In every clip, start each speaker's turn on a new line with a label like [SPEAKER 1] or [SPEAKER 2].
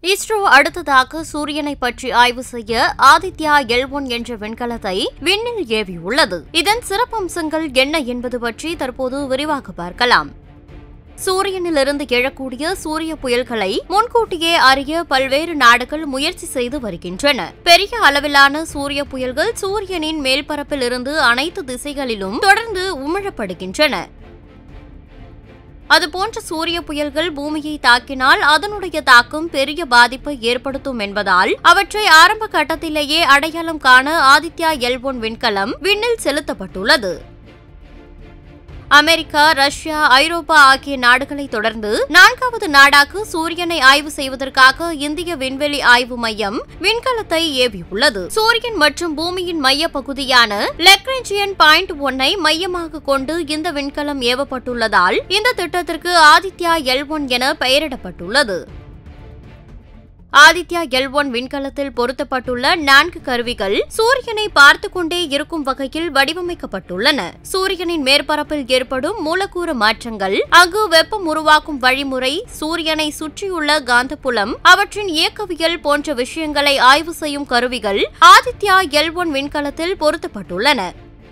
[SPEAKER 1] இஸ்ரோ அடுத்ததாக சூரியனை பற்றி ஆய்வு செய்ய ஆதித்யா எல் ஒன் என்ற விண்கலத்தை விண்ணில் ஏவியுள்ளது இதன் சிறப்பம்சங்கள் என்ன என்பது பற்றி தற்போது விரிவாக பார்க்கலாம் சூரியனிலிருந்து எழக்கூடிய சூரிய புயல்களை முன்கூட்டியே அறிய பல்வேறு நாடுகள் முயற்சி செய்து வருகின்றன பெரிய அளவிலான சூரிய புயல்கள் சூரியனின் மேல்பரப்பில் இருந்து அனைத்து திசைகளிலும் தொடர்ந்து உமிழப்படுகின்றன அதுபோன்ற சூரிய புயல்கள் பூமியை தாக்கினால் அதனுடைய தாக்கம் பெரிய பாதிப்பை ஏற்படுத்தும் என்பதால் அவற்றை ஆரம்ப கட்டத்திலேயே அடையாளம் காண ஆதித்யா எல் ஒன் விண்கலம் விண்ணில் செலுத்தப்பட்டுள்ளது அமெரிக்கா ரஷ்யா ஐரோப்பா ஆகிய நாடுகளை தொடர்ந்து நான்காவது நாடாக சூரியனை ஆய்வு செய்வதற்காக இந்திய விண்வெளி ஆய்வு மையம் விண்கலத்தை ஏவியுள்ளது சூரியன் மற்றும் பூமியின் மைய பகுதியான லெக்ரேஞ்சியன் பாயிண்ட் ஒன்னை மையமாக கொண்டு இந்த விண்கலம் ஏவப்பட்டுள்ளதால் இந்த திட்டத்திற்கு ஆதித்யா எல் ஒன் என பெயரிடப்பட்டுள்ளது ஆதித்யா எல் ஒன் விண்கலத்தில் பொருத்தப்பட்டுள்ள நான்கு கருவிகள் சூரியனை பார்த்து கொண்டே இருக்கும் வகையில் வடிவமைக்கப்பட்டுள்ளன சூரியனின் மேற்பரப்பில் ஏற்படும் மூலக்கூறு மாற்றங்கள் அங்கு வெப்பம் உருவாக்கும் வழிமுறை சூரியனை சுற்றியுள்ள காந்தப்புலம் அவற்றின் இயக்கவியல் போன்ற விஷயங்களை ஆய்வு செய்யும் கருவிகள் ஆதித்யா எல் ஒன் விண்கலத்தில் பொருத்தப்பட்டுள்ளன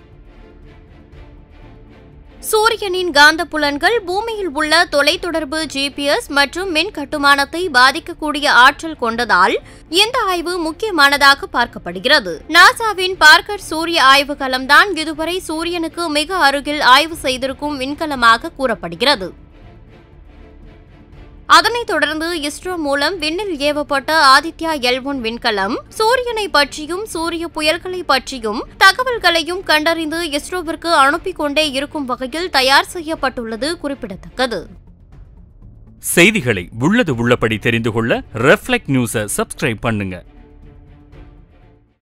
[SPEAKER 1] சூரியனின் காந்த புலன்கள் பூமியில் உள்ள தொலைத்தொடர்பு ஜிபிஎஸ் மற்றும் மின் கட்டுமானத்தை பாதிக்கக்கூடிய ஆற்றல் கொண்டதால் இந்த ஆய்வு முக்கியமானதாக பார்க்கப்படுகிறது நாசாவின் பார்க்கர் சூரிய ஆய்வுகளம்தான் இதுவரை சூரியனுக்கு மிக அருகில் ஆய்வு செய்திருக்கும் விண்கலமாக கூறப்படுகிறது அதனைத் தொடர்ந்து இஸ்ரோ மூலம் விண்ணில் ஏவப்பட்ட ஆதித்யா எல் ஒன் விண்கலம் சூரியனை பற்றியும் சூரிய புயல்களை பற்றியும் தகவல்களையும் கண்டறிந்து இஸ்ரோவிற்கு அனுப்பிக் கொண்டே இருக்கும் வகையில் தயார் செய்யப்பட்டுள்ளது குறிப்பிடத்தக்கது
[SPEAKER 2] செய்திகளை உள்ளது உள்ளபடி தெரிந்து கொள்ள ரெஃப்ளெக்ட் நியூஸை சப்ஸ்கிரைப் பண்ணுங்க